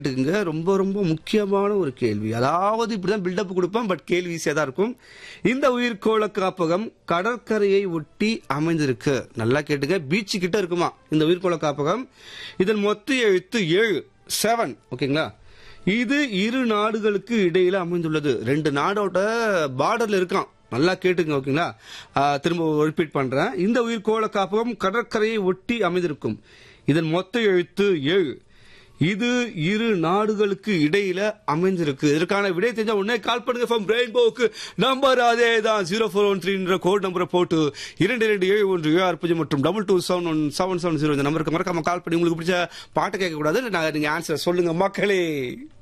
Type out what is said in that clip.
கேட்டுக்குங்க ரொம்ப ரொம்ப முக்கியமான ஒரு கேள்வி அதாவது இப்படிதான் பில்டப் கொடுப்பேன் பட் கேள்வி ஈஸியாக தான் இருக்கும் இந்த உயிர்கோள காப்பகம் கடற்கரையை ஒட்டி அமைந்திருக்கு நல்லா கேட்டுங்க பீச்சு கிட்ட இருக்குமா இந்த உயிர்கோள காப்பகம் இதன் மொத்த எழுத்து ஏழு செவன் ஓகேங்களா இது இரு நாடுகளுக்கு இடையில அமைந்துள்ளது ரெண்டு நாடோட பார்டர்ல இருக்கான் நல்லா கேட்டுங்க ஓகேங்களா ஆ, திரும்ப ரிப்பீட் பண்றேன் இந்த உயிர்கோள காப்பகம் கடற்கரையை ஒட்டி அமைந்திருக்கும் இதன் மொத்த எழுத்து ஏழு இது இரு நாடுகளுக்கு இடையில அமைஞ்சிருக்கு இதற்கான விடை தெரிஞ்சா உடனே கால் பண்ணுங்க ஃப்ரம் ரெயின்போக்கு நம்பர் அதே தான் ஜீரோ ஃபோர் ஒன் த்ரீன்ற கோட் நம்பரை போட்டு இரண்டு இரண்டு ஏழு ஒன்று ஏழு ஆறு பூஜ்ஜியம் மற்றும் double two seven one seven seven zero இந்த நம்பருக்கு மறக்காம கால் பண்ணி உங்களுக்கு பிடிச்ச பாட்டு கேட்க கூடாது நான் நீங்க ஆன்சர் சொல்லுங்க மக்களே